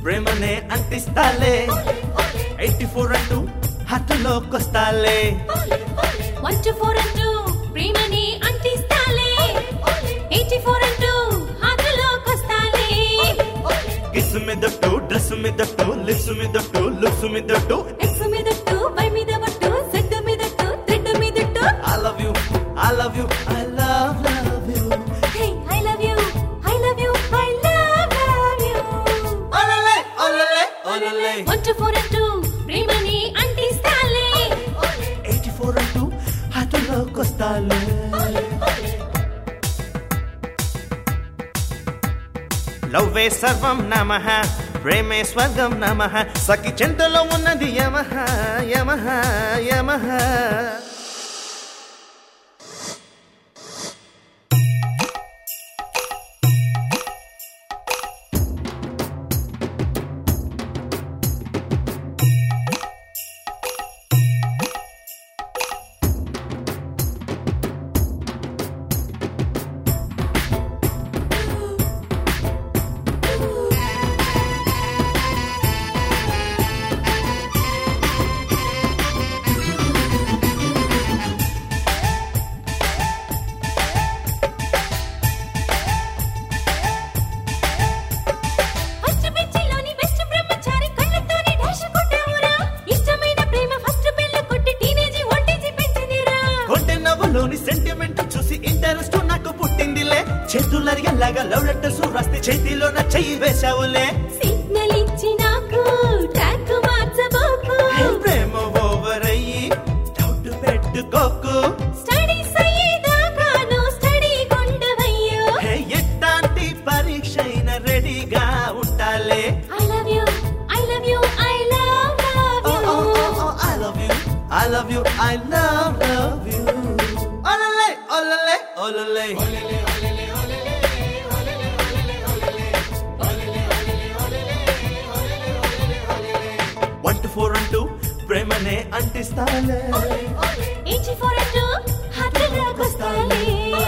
ప్రేమనే అంటిస్తాలే eighty four అంటూ హత్తులోకొస్తాలే వన్ టు ఫోర్ అంటూ ప్రేమని అంటిస్తాలే ఎయిటీ ఫోర్ అంటూ హాతలోకొస్తాలే కిస్ మీదట్టు డ్రెస్ మీదట్టు లిప్స్ మీదట్టు లుక్స్ మీదట్టు ఎక్స్ మీదట్టు వై మీద పట్టు సెట్ మీదట్టు థ్రెడ్ మీదట్టు I love you I love you I love love you hey I love you I love you I love love you ఓలలే ఓలలే ఓలలే వన్ టు ఫోర్ అంటూ ప్రేమని అంటిస్తాలే ఎయిటీ ఫోర్ అంటూ హత్తులోకొస్తాలే లవ్వే సర్వం నమ ప్రేమే స్వర్గం నమ సఖి చెంతలో ఉన్నది యమహ యమహ యమహ ఫస్ట్ బెంచిలోని బెస్ట్ బ్రహ్మచారి కళ్ళతోనే డాష్ కొట్టావురా ఇష్టమైన ప్రేమ ఫస్ట్ బెల్ కొట్టి టీనేజీ ఒంటేసి పెంచిందిరా కొంటె నవ్వులోని సెంటిమెంట్ చూసి ఇంట్రెస్ట్ నాకు పుట్టిందిలే చేతులరిగేలాగా లవ్ లెటర్స్ రాస్తే చేతిలో నా చెయ్యి వేశావులే సిగ్నల్ ఇచ్చి నాకు ట్రాక్ మార్చబోకు ప్రేమ ఓవర్ అయ్యి డౌట్ పెట్టుకోకు స్టడీస్ అయ్యేదాకాను స్టడీ కొండవయ్యో హే ఎట్టాంటి పరీక్ష అయినా రెడీగా ఉండాలే I love you I love you I love love Oh, oh, you oh, oh, I love you. I love you. I love, love you. Olale, olale, olale. One two four అంటూ ప్రేమనే అంటిస్తాలే eighty four అంటూ హద్దులోకొస్తాలే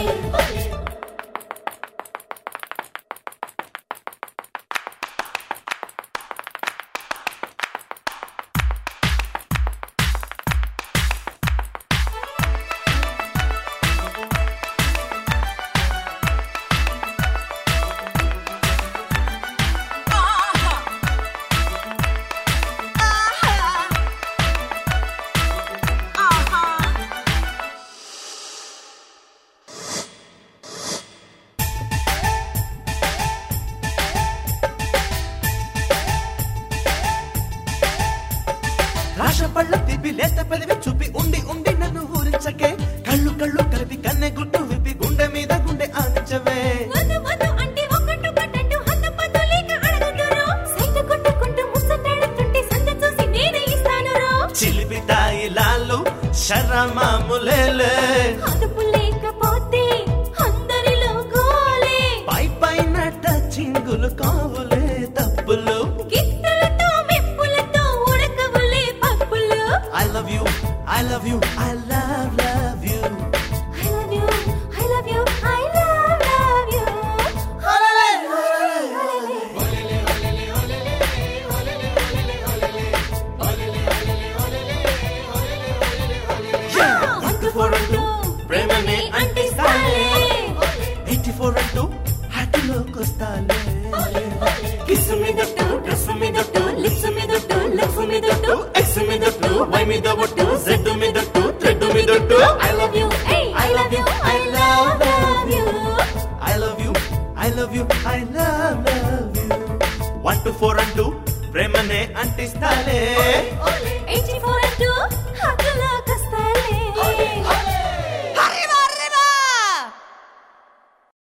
రాష పళ్ళ తిప్పి లేత పెదవి చూపి ఉండి ఉండి నన్ను ఊరించకే కళ్ళు కళ్ళు కలిపి కన్నె గుట్టు విప్పి గుండె మీద గుండె ఆనించవే వద్దు వద్దు అంటే ఒక్కటు కట్టంటూ హద్ద పద్దు లేక అడగదురు సైట్ కొట్టుకుంటూ ముచ్చటాడుతుంటే సంద చూసి నేనే ఇస్తాను రో చిలిపి తాయి లాలు శరమాములేలే అదుపు లేకపోతే అందరిలో గోలే పై పైన టచింగులు కావులే తప్పులు గిఫ్టులతో మెప్పులతో ఉడకవులే పప్పులు I love you I love you I love love you I love you I love you I love love you one two four అంటూ ప్రేమనే అంటిస్తాలే ఎయిటీ ఫోర్ అంటూ హార్ట్లోకి వస్తాలే కిస్ మీదట్టు డ్రెస్ మీదట్టు లిప్స్ మీదట్టు లెఫ్ట్ మీదట్టు ఎక్స్ మీదట్టు వై మీద ఒట్టు జెడ్ మీదట్టు థ్రెడ్ మీదట్టు I love you I love you I love love you I love you I love you I love love you one two four అంటూ ప్రేమనే అంటిస్తాలే ఎయిటీ ఫోర్ అంటూ